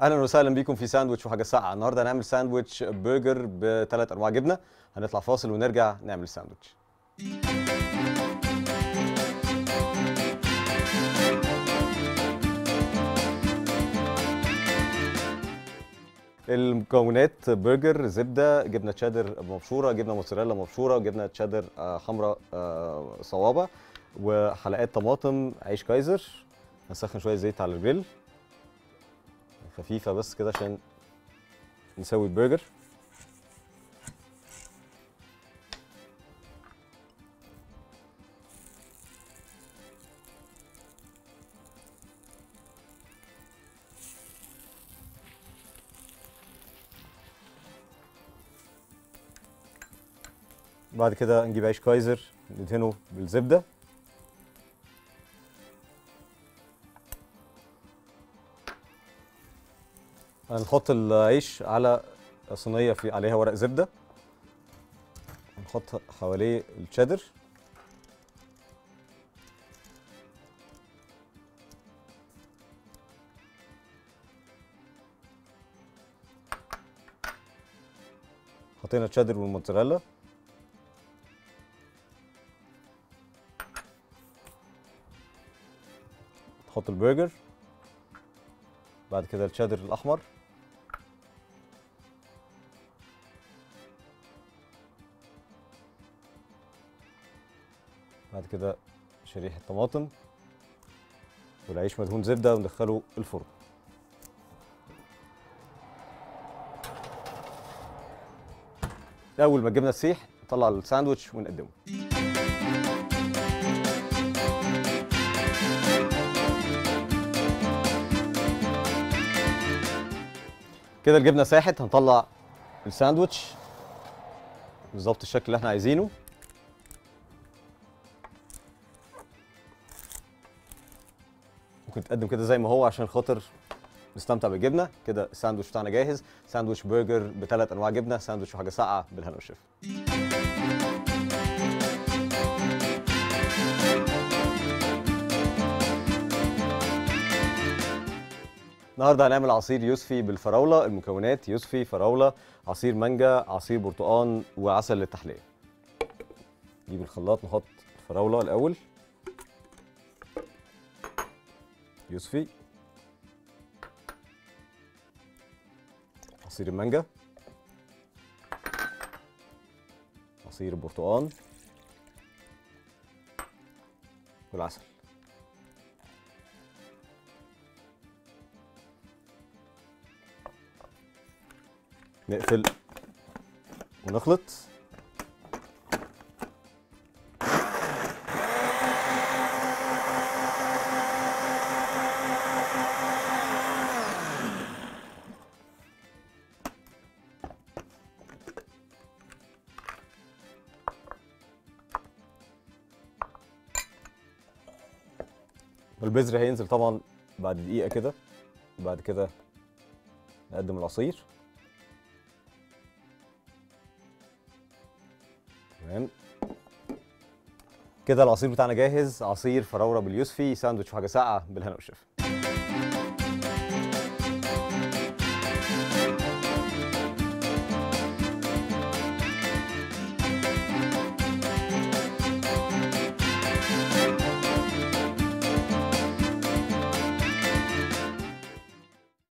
اهلا وسهلا بيكم في ساندوتش وحاجه ساقعه النهارده هنعمل ساندوتش برجر بثلاث انواع جبنه هنطلع فاصل ونرجع نعمل الساندوتش المكونات برجر زبده جبنه تشيدر مبشوره جبنه موتزاريلا مبشوره جبنه تشيدر آه، حمراء آه، صوابع وحلقات طماطم عيش كايزر هنسخن شويه زيت على الجريل خفيفه بس كده عشان نسوي البرجر بعد كده نجيب عيش كايزر ندهنه بالزبده هنحط العيش على صينيه في عليها ورق زبده نحط حواليه الشيدر حطينا الشيدر والموتزاريلا نحط البرجر بعد كده الشيدر الاحمر بعد كده شريحه طماطم والعيش مدهون زبده وندخله الفرن اول ما الجبنه تسيح نطلع الساندوتش ونقدمه كده الجبنه ساحت هنطلع الساندوتش بالظبط الشكل اللي احنا عايزينه ممكن تقدم كده زي ما هو عشان خاطر نستمتع بالجبنه كده الساندوتش بتاعنا جاهز ساندوتش برجر بثلاث انواع جبنه ساندوتش وحاجه ساقعه بالهنا والشفا النهارده هنعمل عصير يوسفي بالفراوله المكونات يوسفي فراوله عصير مانجا عصير برتقان وعسل للتحليه نجيب الخلاط نحط الفراوله الاول يوسفي عصير المانجا عصير البرتقان والعسل نقفل ونخلط البذر هينزل طبعا بعد دقيقة كده بعد كده نقدم العصير تمام كده العصير بتاعنا جاهز عصير فراوله باليوسفي ساندوتش وحاجه ساقعه بالهنا والشفا